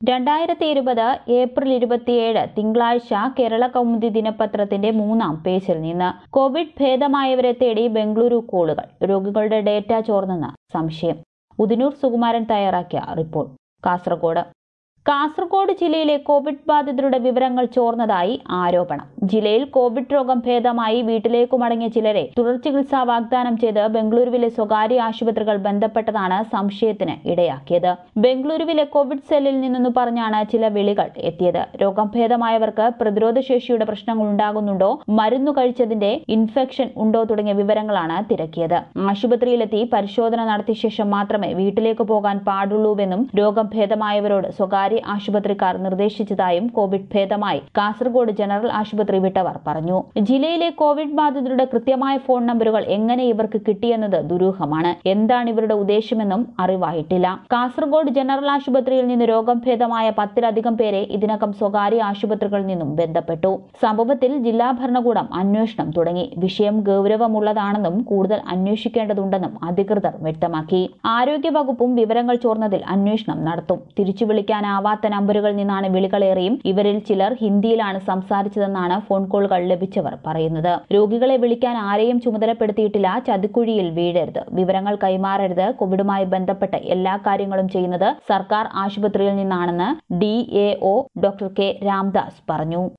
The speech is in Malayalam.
രണ്ടായിരത്തി ഇരുപത് ഏപ്രിൽ ഇരുപത്തിയേഴ് തിങ്കളാഴ്ച കേരള കൗമുദി ദിനപത്രത്തിന്റെ മൂന്നാം പേജിൽ നിന്ന് കോവിഡ് ഭേദമായവരെ തേടി ബംഗളൂരു കോളുകൾ രോഗികളുടെ ഡേറ്റ ചോർന്നെന്ന് സംശയം ഉദിനൂർ സുകുമാരൻ തയ്യാറാക്കിയ റിപ്പോർട്ട് കാസർഗോഡ് കാസർഗോഡ് ജില്ലയിലെ കോവിഡ് ബാധിതരുടെ വിവരങ്ങൾ ചോർന്നതായി ആരോപണം ജില്ലയിൽ കോവിഡ് രോഗം ഭേദമായി വീട്ടിലേക്കു മടങ്ങിയ ചിലരെ തുടർ ചികിത്സ വാഗ്ദാനം ചെയ്ത് ബംഗളൂരുവിലെ സ്വകാര്യ ആശുപത്രികൾ ബന്ധപ്പെട്ടതാണ് സംശയത്തിന് ഇടയാക്കിയത് ബംഗളൂരുവിലെ കോവിഡ് സെല്ലിൽ നിന്നെന്ന് പറഞ്ഞാണ് ചില വിളികൾ എത്തിയത് രോഗം ഭേദമായവർക്ക് പ്രതിരോധ ശേഷിയുടെ പ്രശ്നങ്ങൾ ഉണ്ടാകുന്നുണ്ടോ മരുന്നു കഴിച്ചതിന്റെ ഇൻഫെക്ഷൻ ഉണ്ടോ തുടങ്ങിയ വിവരങ്ങളാണ് തിരക്കിയത് ആശുപത്രിയിലെത്തി പരിശോധന നടത്തിയ ശേഷം മാത്രമേ വീട്ടിലേക്ക് പോകാൻ പാടുള്ളൂവെന്നും രോഗം ഭേദമായവരോട് സ്വകാര്യ ആശുപത്രിക്കാർ നിർദ്ദേശിച്ചതായും കോവിഡ് ഭേദമായി കാസർഗോഡ് ജനറൽ ആശുപത്രി വിട്ടവർ പറഞ്ഞു ജില്ലയിലെ കോവിഡ് ബാധിതരുടെ കൃത്യമായ ഫോൺ നമ്പറുകൾ എങ്ങനെ ഇവർക്ക് കിട്ടിയെന്നത് ദുരൂഹമാണ് എന്താണ് ഇവരുടെ ഉദ്ദേശമെന്നും അറിവായിട്ടില്ല കാസർഗോഡ് ജനറൽ ആശുപത്രിയിൽ നിന്ന് രോഗം ഭേദമായ പത്തിലധികം പേരെ ഇതിനകം സ്വകാര്യ ആശുപത്രികളിൽ നിന്നും ബന്ധപ്പെട്ടു സംഭവത്തിൽ ജില്ലാ ഭരണകൂടം അന്വേഷണം തുടങ്ങി വിഷയം ഗൌരവമുള്ളതാണെന്നും കൂടുതൽ അന്വേഷിക്കേണ്ടതുണ്ടെന്നും അധികൃതർ വ്യക്തമാക്കി ആരോഗ്യവകുപ്പും വിവരങ്ങൾ ചോർന്നതിൽ അന്വേഷണം നടത്തും തിരിച്ചു വിളിക്കാനാവാത്ത നമ്പറുകളിൽ നിന്നാണ് വിളികളേറിയും ഇവരിൽ ചിലർ ഹിന്ദിയിലാണ് സംസാരിച്ചതെന്നാണ് ഫോൺ കോളുകൾ ലഭിച്ചവർ പറയുന്നത് രോഗികളെ വിളിക്കാൻ ആരെയും ചുമതലപ്പെടുത്തിയിട്ടില്ല ചതിക്കുഴിയിൽ വീഴരുത് വിവരങ്ങൾ കൈമാറരുത് കോവിഡുമായി ബന്ധപ്പെട്ട എല്ലാ കാര്യങ്ങളും ചെയ്യുന്നത് സർക്കാർ ആശുപത്രിയിൽ നിന്നാണെന്ന് ഡി ഡോക്ടർ കെ രാംദാസ് പറഞ്ഞു